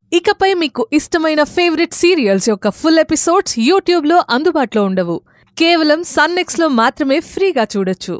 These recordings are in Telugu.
ఇకపై మీకు ఇష్టమైన ఫేవరెట్ సీరియల్స్ యొక్క ఫుల్ ఎపిసోడ్స్ యూట్యూబ్లో అందుబాటులో ఉండవు కేవలం సన్నెక్స్లో మాత్రమే ఫ్రీగా చూడొచ్చు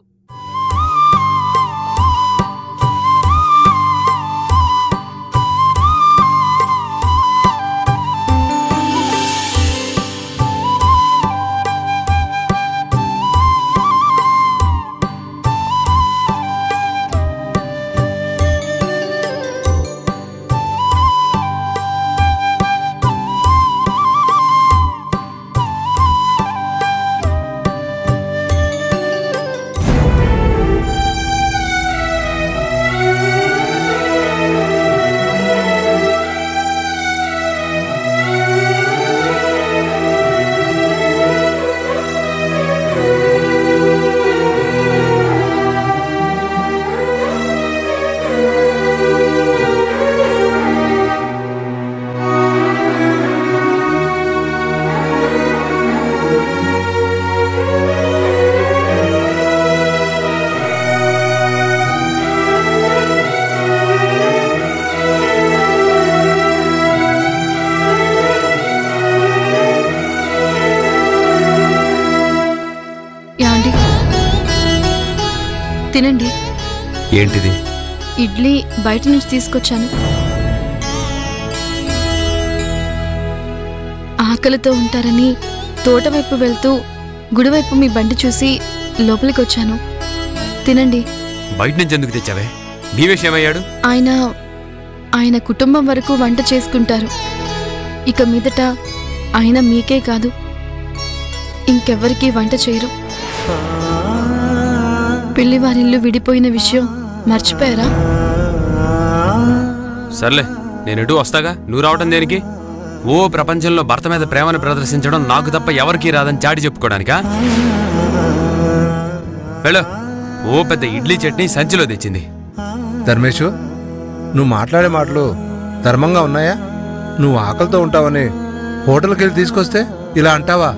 యాండి తినండి ఏంటిది ఇడ్లీ బయట నుంచి తీసుకొచ్చాను ఆకలితో ఉంటారని తోట వైపు వెళ్తూ గుడివైపు మీ బండి చూసి లోపలికి వచ్చాను తినండి బయట నుంచి ఎందుకు తెచ్చావే భీమేష్ ఏమయ్యాడు ఆయన ఆయన కుటుంబం వరకు వంట చేసుకుంటారు ఇక మీదట ఆయన మీకే కాదు ఇంకెవ్వరికీ వంట చేయరు పెళ్లివారిల్లు విడిపోయిన విషయం మర్చిపోయారా సర్లే నేను ఎటు వస్తాగా నువ్వు రావటం దేనికి ఓ ప్రపంచంలో భర్త మీద ప్రేమను ప్రదర్శించడం నాకు తప్ప ఎవరికీ రాదని చాటి చెప్పుకోవడానికా వెళ్ళు ఓ పెద్ద ఇడ్లీ చట్నీ సంచిలో తెచ్చింది ధర్మేషు నువ్వు మాట్లాడే మాటలు ధర్మంగా ఉన్నాయా నువ్వు ఆకలితో ఉంటావని హోటల్కి వెళ్ళి తీసుకొస్తే ఇలా అంటావా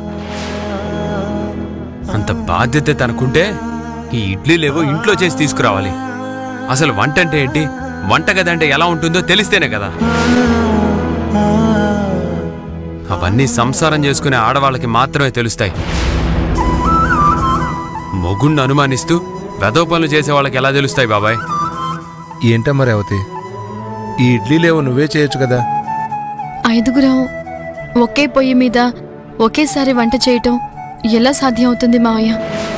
అంత బాధ్యత తనకుంటే ఈ ఇడ్లీలేవో ఇంట్లో చేసి తీసుకురావాలి అసలు వంట అంటే ఏంటి వంటగది అంటే ఎలా ఉంటుందో తెలిస్తేనే కదా అవన్నీ సంసారం చేసుకునే ఆడవాళ్ళకి మాత్రమే తెలుస్తాయి మొగుణ్ణి అనుమానిస్తూ వెదవ పనులు చేసే వాళ్ళకి ఎలా తెలుస్తాయి బాబాయ్ ఏంట మరి అవతి ఈ ఇడ్లీలేవో నువ్వే చేయొచ్చు కదా ఐదుగురం ఒకే పొయ్యి మీద ఒకేసారి వంట చేయటం ఎలా సాధ్యం అవుతుంది మావయ్య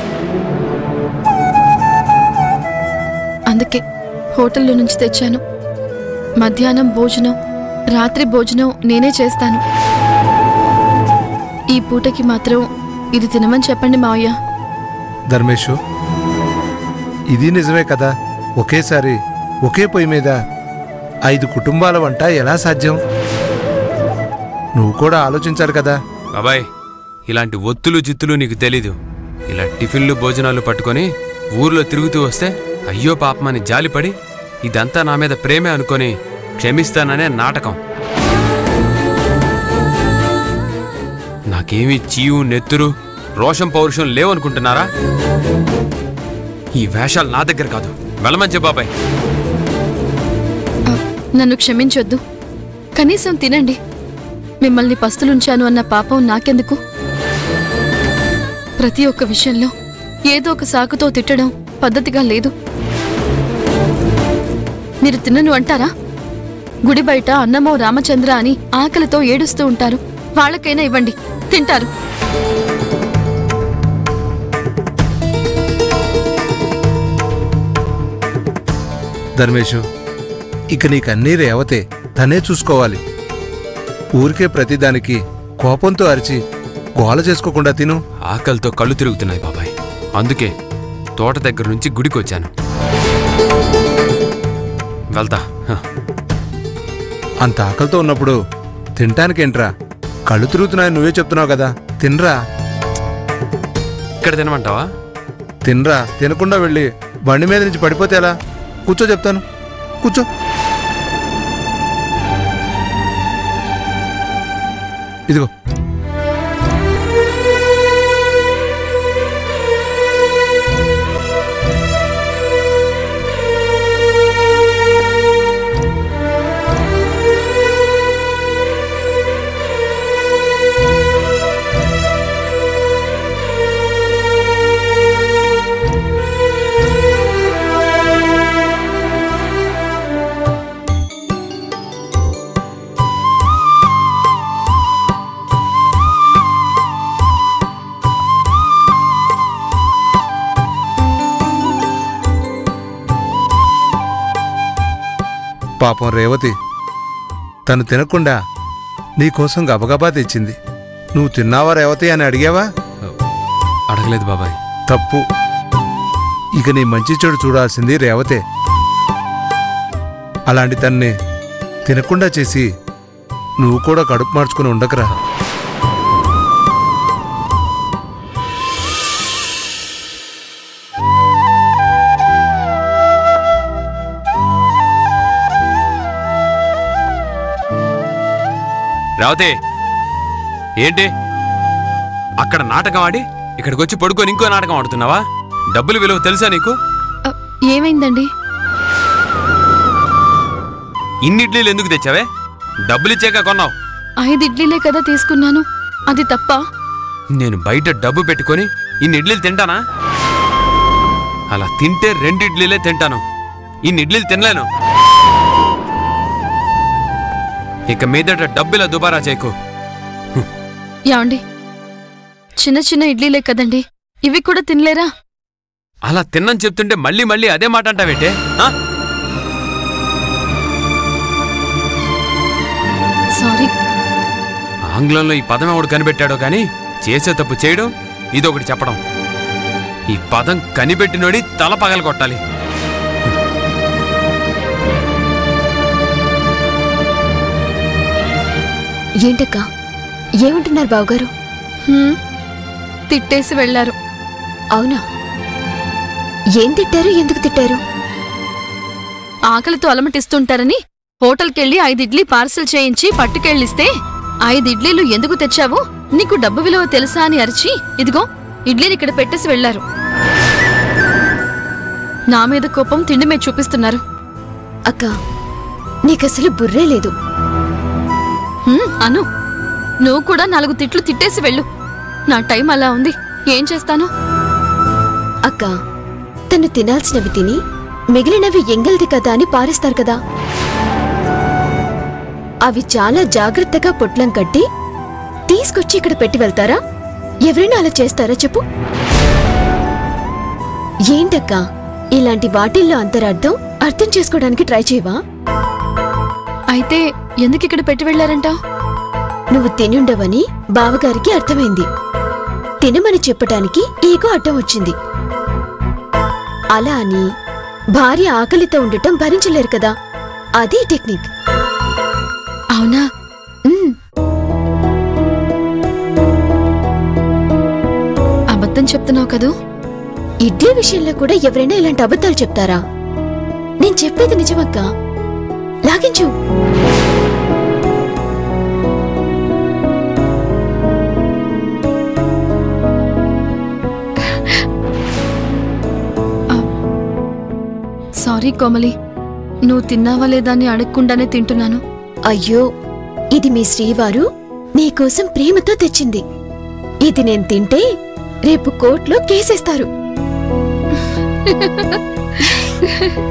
అందుకే హోటల్లో నుంచి తెచ్చాను మధ్యాహ్నం భోజనం రాత్రి భోజనం నేనే చేస్తాను ఈ పూటకి మాత్రం ఇది తినమని చెప్పండి మావయ్య ధర్మేషు ఇది నిజమే కదా ఒకేసారి ఒకే పొయ్యి మీద ఐదు కుటుంబాల వంట ఎలా సాధ్యం నువ్వు కూడా ఆలోచించాలి కదా బాబాయ్ ఇలాంటి ఒత్తులు జిత్తులు నీకు తెలీదు ఇలా టిఫిన్లు భోజనాలు పట్టుకొని ఊర్లో తిరుగుతూ వస్తే అయ్యో పాపమని జాలిపడి ఇదంతా నా మీద ప్రేమే అనుకొని క్షమిస్తాననే నాటకం నాకేమీ చీవు నెత్తురు రోషం పౌరుషం లేవనుకుంటున్నారా ఈ వేషాలు నా దగ్గర కాదు వెళ్ళమని చెప్పు బాబాయ్ ఆ, నన్ను క్షమించొద్దు కనీసం తినండి మిమ్మల్ని పస్తులుంచాను అన్న పాపం నాకెందుకు ప్రతి ఒక్క విషయంలో ఏదో ఒక సాకుతో తిట్టడం పద్ధతిగా లేదు మీరు తినను అంటారా గుడి బయట అన్నమో రామచంద్ర అని ఆకలితో ఏడుస్తూ ఉంటారు వాళ్ళకైనా ఇవ్వండి తింటారు ధర్మేషు ఇక నీకన్నీ రేవతే తనే చూసుకోవాలి ఊరికే ప్రతిదానికి కోపంతో అరిచి గోల చేసుకోకుండా తిను ఆకలితో కళ్ళు తిరుగుతున్నాయి బాబాయ్ అందుకే తోట దగ్గర నుంచి గుడికి వచ్చాను వెళ్తా హ. అంత ఆకలితో ఉన్నప్పుడు తినటానికేంట్రా కళ్ళు తిరుగుతున్నాయని నువ్వే చెప్తున్నావు కదా తినరా ఇక్కడ తినమంటావా తినరా తినకుండా వెళ్ళి బండి మీద నుంచి పడిపోతే ఎలా కూర్చో చెప్తాను కూర్చో ఇదిగో పాపం రేవతి తను తినకుండా నీకోసం గబగబా తెచ్చింది నువ్వు తిన్నావా రేవతి అని అడిగావా అడగలేదు బాబాయ్ తప్పు ఇక నీ మంచి చెడు చూడాల్సింది రేవతే అలాంటి తన్ని తినకుండా చేసి నువ్వు కూడా కడుపు మార్చుకుని ఉండకరా రావతే ఏంటి అక్కడ నాటకం ఆడి ఇక్కడికి వచ్చి పడుకొని ఇంకో నాటకం ఆడుతున్నావా డబ్బులు విలువ తెలుసా నీకు అ, ఏమైందండి ఇన్ని ఇడ్లీలు ఎందుకు తెచ్చావే డబ్బులు ఇచ్చాక కొన్నావు ఐదు ఇడ్లీలే కదా తీసుకున్నాను అది తప్ప నేను బయట డబ్బు పెట్టుకొని ఇన్ని ఇడ్లీలు తింటానా అలా తింటే రెండు ఇడ్లీలే తింటాను ఇన్ని ఇడ్లీలు తినలేను ఇక మీదట డబ్బుల దుబారా చేయకు యాండి చిన్న చిన్న ఇడ్లీలే కదండి ఇవి కూడా తినలేరా అలా తిన్నని చెప్తుంటే మళ్ళీ మళ్ళీ అదే మాట అంటావేంటే ఆ? సారీ ఆంగ్లంలో ఈ పదం ఎవడు కనిపెట్టాడో కానీ చేసే తప్పు చేయడం ఇదొకటి చెప్పడం ఈ పదం కనిపెట్టినోడి తల పగల కొట్టాలి ఏంటక్క ఏమంటున్నారు బావగారు హ్మ్. తిట్టేసి వెళ్లారు అవునా ఏం తిట్టారు ఎందుకు తిట్టారు ఆకలితో అలమటిస్తుంటారని హోటల్కెళ్ళి ఐదు ఇడ్లీ పార్సిల్ చేయించి పట్టుకెళ్ళిస్తే ఐదు ఇడ్లీలు ఎందుకు తెచ్చావు నీకు డబ్బు విలువ తెలుసా అని అరిచి ఇదిగో ఇడ్లీని ఇక్కడ పెట్టేసి వెళ్లారు నా మీద కోపం తిండి మీద చూపిస్తున్నారు అక్క నీకసలు బుర్రే లేదు హ్మ్, అను నువ్వు కూడా నాలుగు తిట్లు తిట్టేసి వెళ్ళు నా టైం అలా ఉంది ఏం చేస్తాను అక్క తను తినాల్సినవి తిని మిగిలినవి ఎంగల్ది కదా అని పారేస్తారు కదా అవి చాలా జాగ్రత్తగా పొట్లం కట్టి తీసుకొచ్చి ఇక్కడ పెట్టి వెళ్తారా ఎవరైనా అలా చేస్తారా చెప్పు ఏంటక్క ఇలాంటి వాటిల్లో అంతరార్థం అర్థం చేసుకోవడానికి ట్రై చేయవా అయితే ఎందుకు ఇక్కడ పెట్టి వెళ్లారంటావు నువ్వు తినుండవని బావగారికి అర్థమైంది తినమని చెప్పటానికి ఈగో అడ్డం వచ్చింది అలా అని భార్య ఆకలితో ఉండటం భరించలేరు కదా అది టెక్నిక్ అవునా ఉమ్, అబద్ధం చెప్తున్నావు కదూ ఇడ్లీ విషయంలో కూడా ఎవరైనా ఇలాంటి అబద్ధాలు చెప్తారా నేను చెప్పేది నిజమక్క లాగించు సారీ కోమలి నువ్వు తిన్నావా లేదా అని అడగకుండానే తింటున్నాను అయ్యో ఇది మీ శ్రీవారు నీకోసం ప్రేమతో తెచ్చింది ఇది నేను తింటే రేపు కోర్టులో కేసేస్తారు